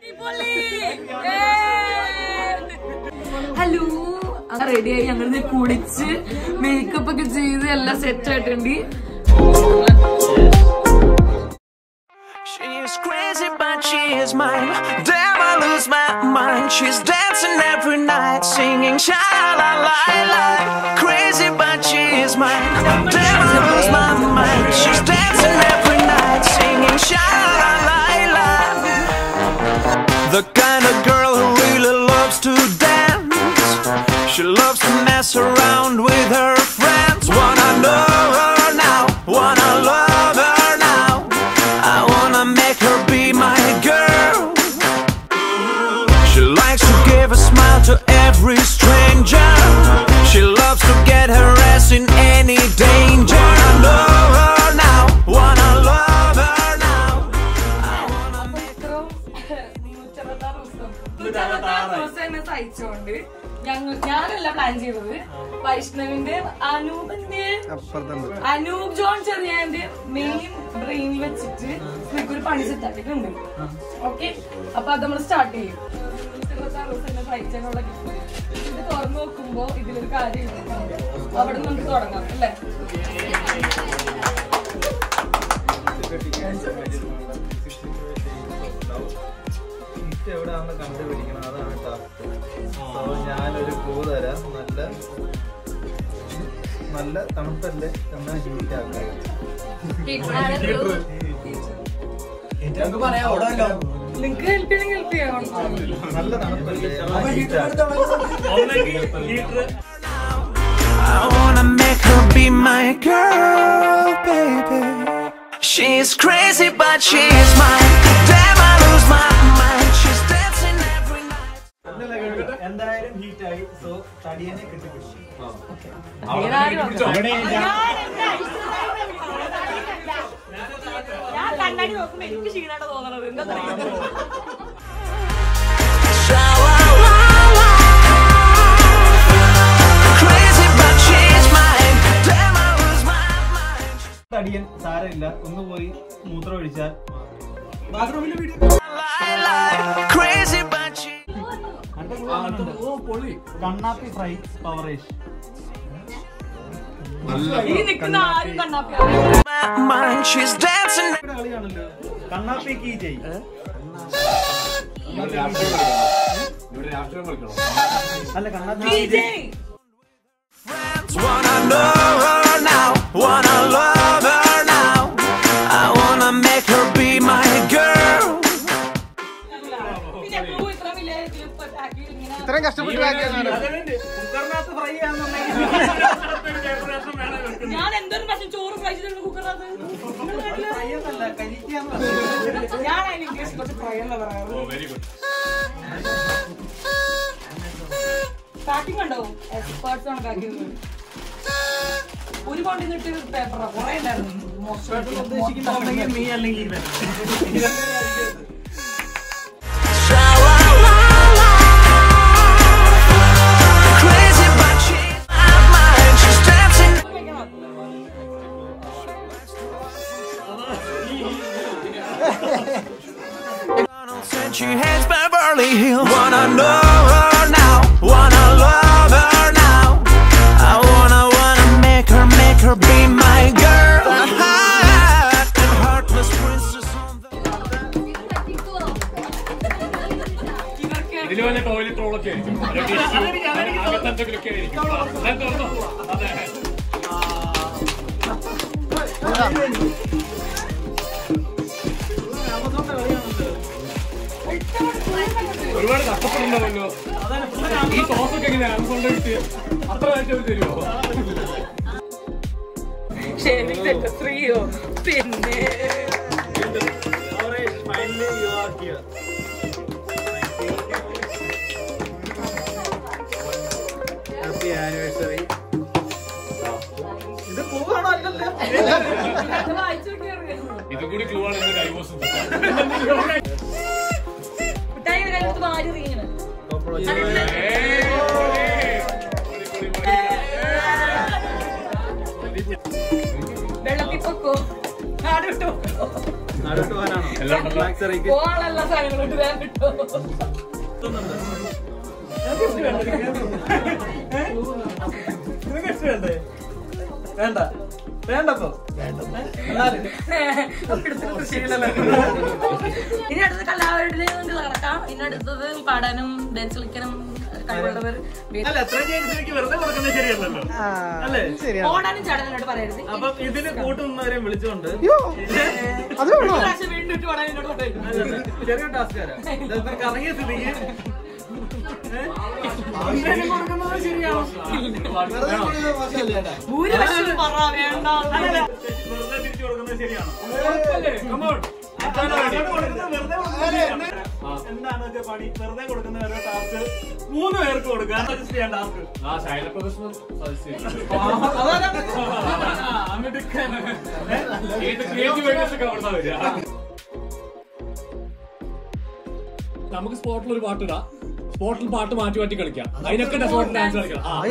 Hello റെഡിയായി ഞങ്ങൾ കുളിച്ച് മേക്കപ്പ് ഒക്കെ ചെയ്ത് എല്ലാം സെറ്റ് ആയിട്ടുണ്ട് She is crazy, but she is mine. Damn, I lose my mind. She's dancing every night, singing sha la la la. Crazy, but she is mine. Damn, I lose my mind. She's dancing every night, singing sha la la la. The kind of girl who really loves to dance. She loves to mess around with her friends. Wanna know her now, wanna love her now. I wanna make her be my girl. She likes to give a smile to every stranger. She loves to get her ass in any danger. I know her now, wanna love her now. I wanna make സഹിച്ചോണ്ട് ഞങ്ങൾ ഞാനല്ല plan ചെയ്തത് വൈഷ്ണവിന്റെ അനൂപിന്റെ അനൂപ് ജോൺ ചെറിയാന്റെ main ബ്രെയിനിൽ വെച്ചിട്ട് ഒരു പണി സെറ്റാക്കിയിട്ടുണ്ട് ഓക്കെ അപ്പൊ അത് നമ്മൾ സ്റ്റാർട്ട് ചെയ്യും ഇരുപത്താറ് ദിവസം എന്നെ സഹിച്ചതിനുള്ള gift. ഇത് തുറന്നു നോക്കുമ്പോ ഇതിലൊരു കാര്യം എഴുതിയിട്ടുണ്ട്. അവിടെ നിന്ന് നമുക്ക് തുടങ്ങാം അല്ലേ ഹിറ്റ് എവിടെയാണെന്ന് കണ്ടുപിടിക്കണം അതാണ് ടാസ്ക് സോ ഞാനൊരു ക്ലൂ തരാം നല്ല നല്ല തണുപ്പല്ലേ എന്നാൽ ഹീറ്റ് ആക്കാം നിങ്ങൾക്ക് ഹെൽപ്പ് ചെയ്യണമെങ്കിൽ ഹെൽപ്പ് ചെയ്യാം നല്ല തണുപ്പല്ലേ എന്നാൽ ഹീറ്റ് ആക്കാം I wanna make her be my girl, baby. She's crazy, but she's mine. Damn, I lose my mind. She's dancing every night. എന്തായാലും ഹീറ്റ് ആയി സോ തടിയനെ കിട്ടിപ്പിടിച്ചു ഞാൻ കണ്ണാടി നോക്കുമ്പോ എനിക്ക് ക്ഷീണാണ് തോന്നണത് എന്താ Crazy, but she's mine. Damn, I lose my mind. തടിയൻ സാരമില്ല ഒന്ന് പോയി മൂത്രം ഒഴിച്ചാൽ Lie, lie. Crazy, but she. കണ്ണാപ്പി ഫ്രൈ പവറേഷ് ഈ നിൽക്കുന്ന ആരും കണ്ണാപ്പിയാണ് My mind, she's dancing. കളിയാണല്ലോ കണ്ണാപ്പി കീ ചെയ് അല്ല കണ്ണാപ്പി key ചെയ്. Friends wanna know her now, wanna love her now. I wanna make her be my girl. പിന്നെ എപ്പോഴും ഇത്ര വലിയ ക്ലിപ്പ് ആക്കി ഇങ്ങനെ ഇത്രയും കഷ്ടപ്പെട്ട് ആക്കിയതാണ് കുക്കറിനകത്ത് ഫ്രൈ ആണെന്നുണ്ടെങ്കിൽ ഞാൻ എന്തൊരു പക്ഷെ ചോറ് ഫ്രൈ ചെയ്തിട്ട് കുക്കറിനകത്ത് ഫ്രൈ ഒന്നല്ല കരിക്കാന്ന് ഞാൻ അതിന് ഇംഗ്ലീഷ് കുറച്ച് ഫ്രൈ എന്നാ പറയാറ് പാക്കിംഗ് ഉണ്ടാവും എക്സ്പേർട്സ് ആണ് പാക്ക് ചെയ്യുന്നത് ഒരു പൗണ്ടിൽ നിന്നിട്ട് പേപ്പറാ കുറെ ഉണ്ടായിരുന്നു മോശം ഉദ്ദേശിക്കുന്നുണ്ടെങ്കിൽ നീ അല്ലെങ്കിൽ ഇവൻ Crazy, but she's my mind. She's dancing. Said she hates Beverly Hills. Wanna know her now. Wanna love her now. I wanna, wanna make her, make her be my girl. And heartless princess on the. ഇതില് വല്ല toilet റോളൊക്കെ ആയിരിക്കും അല്ല tissue അങ്ങനത്തെ എന്തെങ്കിലുമൊക്കെ ആയിരിക്കും ഞാൻ തുറന്നോ അതെ ഒരുപാട് കഷ്ടപ്പെടുന്നുണ്ടാവല്ലോ ഈ സോസൊക്കെ എങ്ങനെ ആമസോണിൽ കിട്ടിയ അത്ര ആയിട്ട് അവർ തരുമോ ഷേവിംഗ് സെറ്റ് ഫ്രീയോ പിന്നെ finally you are here happy anniversary ഇത് പൂവാണോ അല്ലല്ലോ വായിച്ചു നോക്കിയായിരുന്നു ഇതും കൂടി ക്ലൂ ആണ് എന്റെ കൈവശം മിഠായി കയ്യിലെടുത്ത് വാരി എറിയണം വെള്ളത്തിൽ പൊക്കോ നാട് വിട്ട് പൊക്കോ ആരോട്ട് പോകാനാണോ മാക്സ് ഇറക്കി പോകാനുള്ള എല്ലാ സാധനങ്ങളും ഇട്ട് ഞാൻ കിട്ടോ നിനക്ക് ഇഷ്ടമല്ലേ വേണ്ട വേണ്ടപ്പോ എന്നാലും ഇനി അടുത്തത് കലാപരിപാടി നടക്കാം ഇനി അടുത്തത് പാടാനും ഡാൻസ് കളിക്കാനും കഴിവുള്ളവർ അല്ല എത്രയും ചേച്ചിക്ക് വെറുതെ കൊടുക്കുന്നത് ശരിയല്ലല്ലോ അല്ലേ ഓടാനും ചാടാനും പറയരുത് അപ്പം ഇതിന് കൂട്ടുന്നവരെ വിളിച്ചോണ്ട് ഒരു പ്രാവശ്യം വീണ്ടും ഇട്ട് പാടാൻ എന്നോട് പറയരുത് അല്ലല്ല, ചെറിയ ടാസ്ക് തരാം ഇതിപ്പോ കറങ്ങിയ സ്ഥിതിക്ക് ഇങ്ങനെ കൊടുക്കുന്നത് ശരിയാണോ ഭൂരിപക്ഷം പറ വേണ്ട വെറുതെ തിരിച്ചു കൊടുക്കുന്നത് ശരിയാണോ കുഴപ്പമില്ലേ? Come on. വെറുതെ കൊടുക്കുന്നത് ശരിയാണ്. എന്താണ് വെച്ചാൽ പണി വെറുതെ കൊടുക്കുന്ന ഓരോ ടാസ്ക് മൂന്ന് പേർക്ക് കൊടുക്കുക സജസ്റ്റ് ചെയ്യാൻ ടാസ്ക് നമുക്ക് സ്പോട്ടിൽ ഒരു പാട്ട് ഇടാം സ്പോട്ടിൽ പാട്ട് മാറ്റി മാറ്റി കളിക്കാം അതിനൊക്കെ സ്പോട്ടിൽ ഡാൻസ് കളിക്കാം ആ.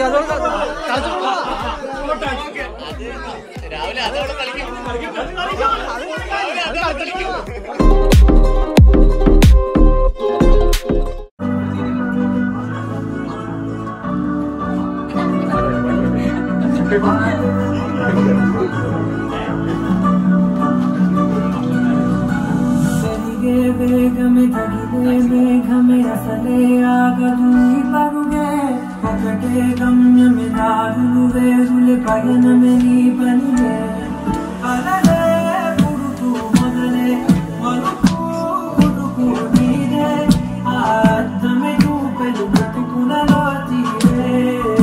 ಸರಿಗೆ ಬೇಗಮೆ ತಗಿದೆ ಮೇಘಮೆ ಅಸಲೆ ಆಗದು ಈ ಬರುಗೆ ఒకటే గమ్యమే దారులు వేరులే పయనమే నీ పనిలే అలలే పుడుతూ మొదలే మరుపు పుడుకు నీరే ఆ అద్దమే చూపెలు బ్రతుకులలో తీరే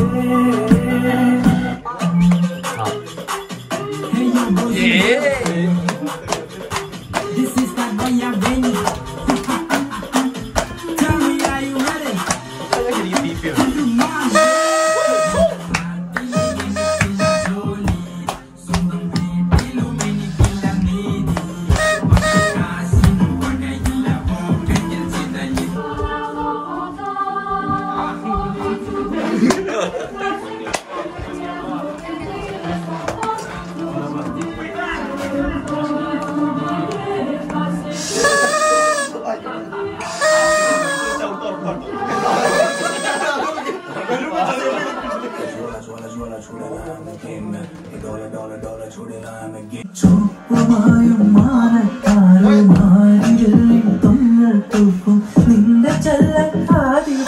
Hey, you boys. This is that way I'm ready. Tell me, are you ready? ചുവപ്പുമായും മാനക്കാരുമാരിൽ തൊങ്ങൽ തൂക്കും നിന്റെ ചെല്ലക്കാതിൽ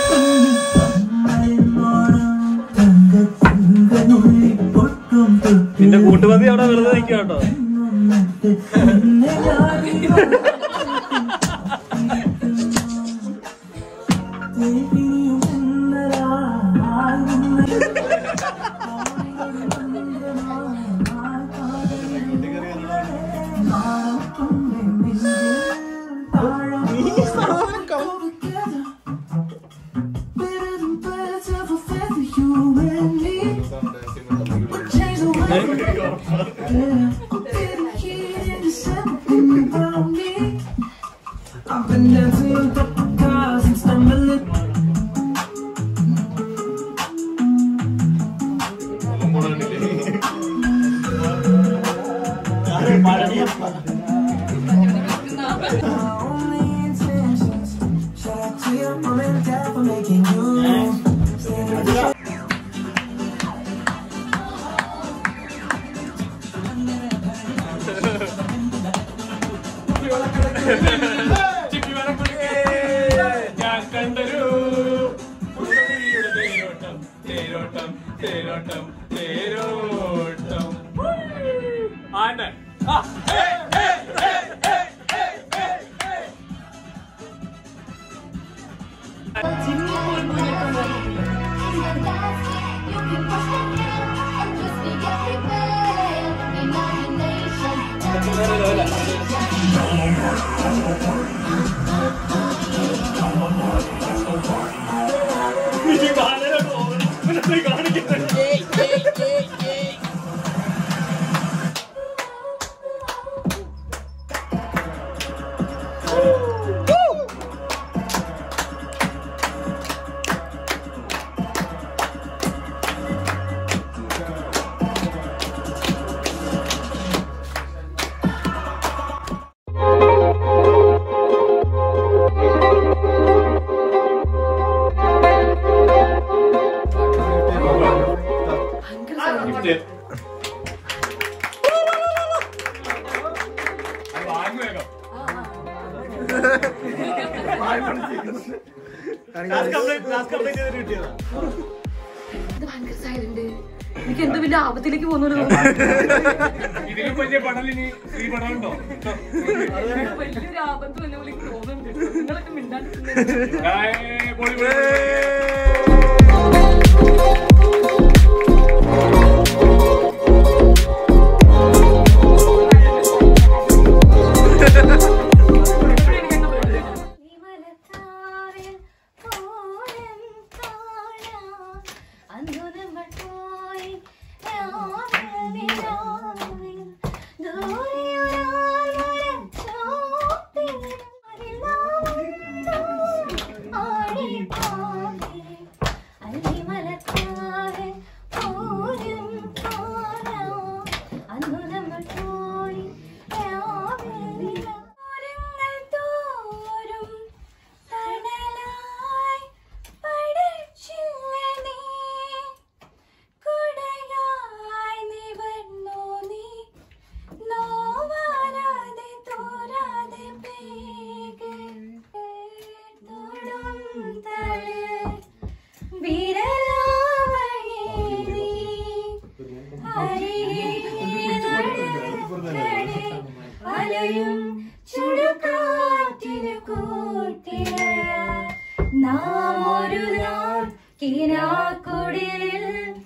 തങ്കത്തിങ്കനുള്ളിൽ പൊട്ടും നിന്റെ കൂട്ടുമതി അവിടെ വെറുതെ നിൽക്കുക കേട്ടോ I've been dancing on top of cars and stumbling. My only intentions. Should I tell your mom and dad for making you? ഞാൻ കണ്ടൊരു പുതുമണിയുടെ തേരോട്ടം തേരോട്ടം തേരോട്ടം തേരോട്ടം ആന ആ ഏ, ഏ, ഏ, ഏ, ഏ, ഏ, ഏ. നീ വളരെ തോന്നുന്നു കാണിക്കുന്നത് Thank task complete task complete ചെയ്തിട്ട് കിട്ടിയതാ ഇത് ഭയങ്കര സൈലന്റ് എനിക്ക് എന്ത് വലിയ ആപത്തിലേക്ക് പോകുന്നു ഇതിലും വലിയ പടലിനി ഈ പടമുണ്ടോ വലിയൊരു ആപത്ത് തന്നെ പോലെ എനിക്ക് തോന്നുന്നുണ്ട് നിങ്ങളൊക്കെ മിണ്ടാണ്ടിരുന്നത് ഏയ്, പൊളി, പൊളി, പൊളി. വിമലത്താവിൽ പൂരം കാണാം. അന്നു നമ്മൾ പോയി രാവിലെ ദൂരെയൊരാൾ മരച്ചോട്ടിൽ ആടിപ്പാടി അല്ലിമലത്താവിൽ പൂരം കാണാം. അന്നു നമ്മൾ പോയി രാവിലെ ഓരങ്ങൾ തോറും തണലായി പടച്ചില്ല നീ കുടയായി നിവർന്നു നീ നോവാനാതെ തോരാതെ പേകെ തൊടും തളിർ വിരലാവണി നീ അലയും ചുടുകാറ്റിന് കൂട്ടിയ നാം ഒരു നാൾ കിനാക്കുടിൽ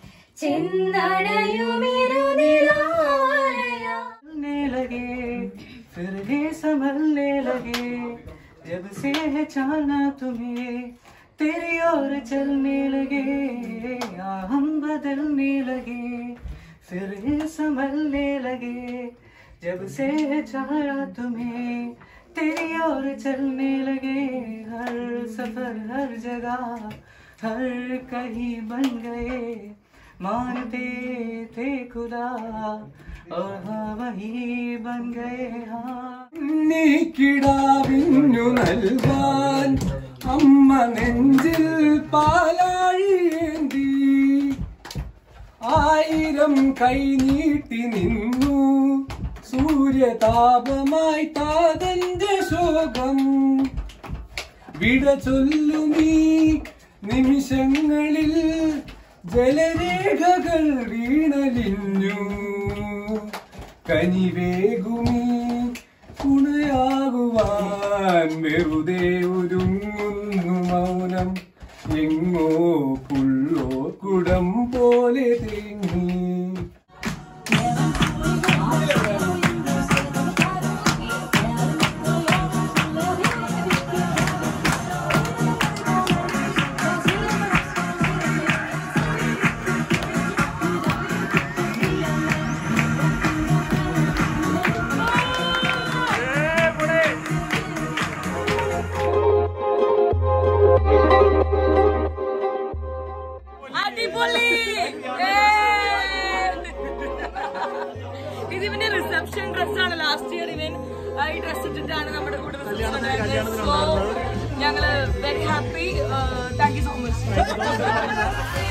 ചെന്നടയുമിരുനിലാലയ चलने लगे फिर ये संभलने लगे जब से है चाहना तुम्हें तेरी ओर चलने लगे आ हम बदलने लगे फिर ये संभलने लगे जब से है चाहा तुम्हें तेरी ओर चलने लगे हर सफर हर जगह हर कहीं बन गए मानते थे खुदा और हाँ वही बन गए हाँ നീക്കിടാവിഞ്ഞു നൽകാൻ അമ്മ നെഞ്ചിൽ പാലാഴിയേന്തി ആയിരം കൈ നീട്ടി നിന്നു സൂര്യതാപമായി താതന്റെ ശോകം വിട ചൊല്ലുമീ നിമിഷങ്ങളിൽ ജലരേഖകൾ വീണലിഞ്ഞു കനിവേകുമീ തുണയാകുവാൻ വെറുതെ ഒരുങ്ങുന്നു മൗനം എങ്ങോ പുള്ളോ കുടം പോലെ തേങ്ങി അടിപൊളി ഏയ്! ഇത് ഇവന്റെ റിസപ്ഷൻ ഡ്രസ്സാണ് ലാസ്റ്റ് ഇയർ ഇവൻ ഈ ഡ്രസ് ഇട്ടിട്ടാണ് നമ്മുടെ കൂടെ റിസപ്ഷൻ സോ ഞങ്ങള് very happy thank you so much